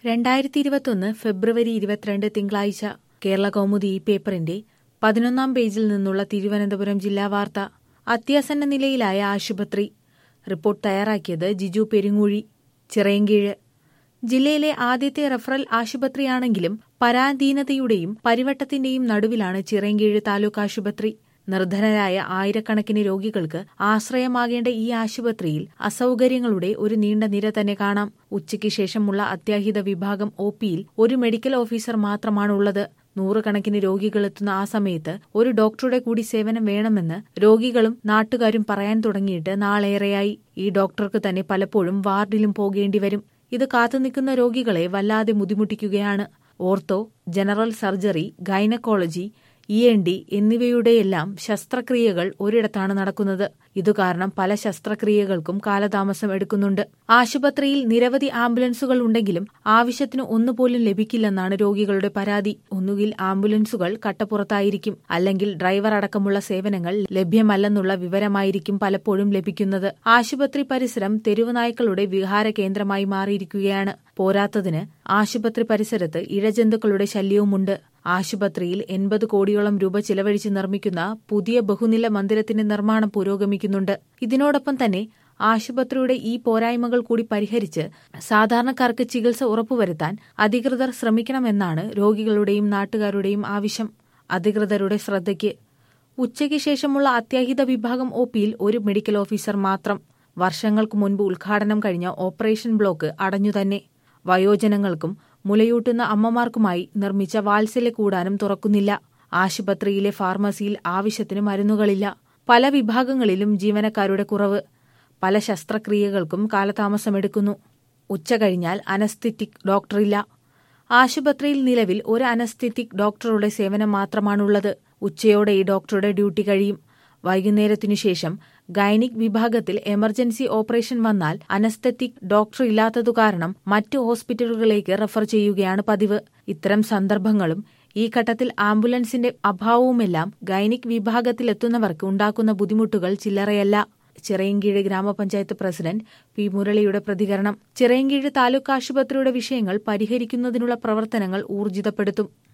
രണ്ടായിരത്തി ഇരുപത്തൊന്ന് ഫെബ്രുവരി ഇരുപത്തിരണ്ട് തിങ്കളാഴ്ച കേരള കൗമുദി ഈ പേപ്പറിന്റെ പതിനൊന്നാം പേജിൽ നിന്നുള്ള തിരുവനന്തപുരം ജില്ലാ വാർത്ത അത്യാസന്ന നിലയിലായ ആശുപത്രി റിപ്പോർട്ട് തയ്യാറാക്കിയത് ജിജു പെരുങ്ങൂഴി ചിറയൻകീഴ് ജില്ലയിലെ ആദ്യത്തെ റഫറൽ ആശുപത്രിയാണെങ്കിലും പരാധീനതയുടെയും പരിവട്ടത്തിന്റെയും നടുവിലാണ് ചിറയൻകീഴ് താലൂക്ക് ആശുപത്രി നിർധനരായ ആയിരക്കണക്കിന് രോഗികൾക്ക് ആശ്രയമാകേണ്ട ഈ ആശുപത്രിയിൽ അസൗകര്യങ്ങളുടെ ഒരു നീണ്ട നിര തന്നെ കാണാം ഉച്ചയ്ക്ക് ശേഷമുള്ള അത്യാഹിത വിഭാഗം ഒ പിയിൽ ഒരു മെഡിക്കൽ ഓഫീസർ മാത്രമാണുള്ളത് നൂറുകണക്കിന് രോഗികളെത്തുന്ന ആ സമയത്ത് ഒരു ഡോക്ടറുടെ കൂടി സേവനം വേണമെന്ന് രോഗികളും നാട്ടുകാരും പറയാൻ തുടങ്ങിയിട്ട് നാളേറെയായി ഈ ഡോക്ടർക്ക് തന്നെ പലപ്പോഴും വാർഡിലും പോകേണ്ടി വരും ഇത് കാത്തുനിൽക്കുന്ന രോഗികളെ വല്ലാതെ ബുദ്ധിമുട്ടിക്കുകയാണ് ortho general surgery gynaecology E N T എന്നിവയുടെയെല്ലാം ശസ്ത്രക്രിയകൾ ഒരിടത്താണ് നടക്കുന്നത് ഇതുകാരണം പല ശസ്ത്രക്രിയകൾക്കും കാലതാമസം എടുക്കുന്നുണ്ട് ആശുപത്രിയിൽ നിരവധി ആംബുലൻസുകൾ ഉണ്ടെങ്കിലും ആവശ്യത്തിന് ഒന്നുപോലും ലഭിക്കില്ലെന്നാണ് രോഗികളുടെ പരാതി ഒന്നുകിൽ ആംബുലൻസുകൾ കട്ടപ്പുറത്തായിരിക്കും അല്ലെങ്കിൽ ഡ്രൈവർ അടക്കമുള്ള സേവനങ്ങൾ ലഭ്യമല്ലെന്നുള്ള വിവരമായിരിക്കും പലപ്പോഴും ലഭിക്കുന്നത് ആശുപത്രി പരിസരം തെരുവുനായ്ക്കളുടെ വിഹാര കേന്ദ്രമായി മാറിയിരിക്കുകയാണ് പോരാത്തതിന് ആശുപത്രി പരിസരത്ത് ഇഴജന്തുക്കളുടെ ശല്യവുമുണ്ട് ആശുപത്രിയിൽ എൺപത് കോടിയോളം രൂപ ചിലവഴിച്ച് നിർമ്മിക്കുന്ന പുതിയ ബഹുനില മന്ദിരത്തിന്റെ നിർമ്മാണം പുരോഗമിക്കുന്നുണ്ട് ഇതിനോടൊപ്പം തന്നെ ആശുപത്രിയുടെ ഈ പോരായ്മകൾ കൂടി പരിഹരിച്ച് സാധാരണക്കാർക്ക് ചികിത്സ ഉറപ്പുവരുത്താൻ അധികൃതർ ശ്രമിക്കണമെന്നാണ് രോഗികളുടെയും നാട്ടുകാരുടെയും ആവശ്യം അധികൃതരുടെ ശ്രദ്ധയ്ക്ക് ഉച്ചയ്ക്ക് ശേഷമുള്ള അത്യാഹിത വിഭാഗം ഒ പിയിൽ ഒരു മെഡിക്കൽ ഓഫീസർ മാത്രം വർഷങ്ങൾക്ക് മുൻപ് ഉദ്ഘാടനം കഴിഞ്ഞ ഓപ്പറേഷൻ ബ്ലോക്ക് അടഞ്ഞുതന്നെ വയോജനങ്ങൾക്കും മുലയൂട്ടുന്ന അമ്മമാർക്കുമായി നിർമ്മിച്ച വാത്സല്യ കൂടാനും തുറക്കുന്നില്ല ആശുപത്രിയിലെ ഫാർമസിയിൽ ആവശ്യത്തിന് മരുന്നുകളില്ല പല വിഭാഗങ്ങളിലും ജീവനക്കാരുടെ കുറവ് പല ശസ്ത്രക്രിയകൾക്കും കാലതാമസമെടുക്കുന്നു ഉച്ച കഴിഞ്ഞാൽ അനസ്തെറ്റിക് ഡോക്ടറില്ല ആശുപത്രിയിൽ നിലവിൽ ഒരു അനസ്തെറ്റിക് ഡോക്ടറുടെ സേവനം മാത്രമാണുള്ളത് ഉച്ചയോടെ ഈ ഡോക്ടറുടെ ഡ്യൂട്ടി കഴിയും വൈകുന്നേരത്തിനു ശേഷം ഗൈനിക് വിഭാഗത്തിൽ എമർജൻസി ഓപ്പറേഷൻ വന്നാൽ അനസ്തറ്റിക് ഡോക്ടർ ഇല്ലാത്തതു കാരണം മറ്റു ഹോസ്പിറ്റലുകളിലേക്ക് റഫർ ചെയ്യുകയാണ് പതിവ് ഇത്തരം സന്ദർഭങ്ങളും ഈ ഘട്ടത്തിൽ ആംബുലൻസിന്റെ അഭാവവുമെല്ലാം ഗൈനിക് വിഭാഗത്തിലെത്തുന്നവർക്ക് ഉണ്ടാക്കുന്ന ബുദ്ധിമുട്ടുകൾ ചില്ലറയല്ല ചിറയൻകീഴ് ഗ്രാമപഞ്ചായത്ത് പ്രസിഡന്റ് പി മുരളിയുടെ പ്രതികരണം ചിറയൻകീഴ് താലൂക്ക് ആശുപത്രിയുടെ വിഷയങ്ങൾ പരിഹരിക്കുന്നതിനുള്ള പ്രവർത്തനങ്ങൾ ഊർജിതപ്പെടുത്തും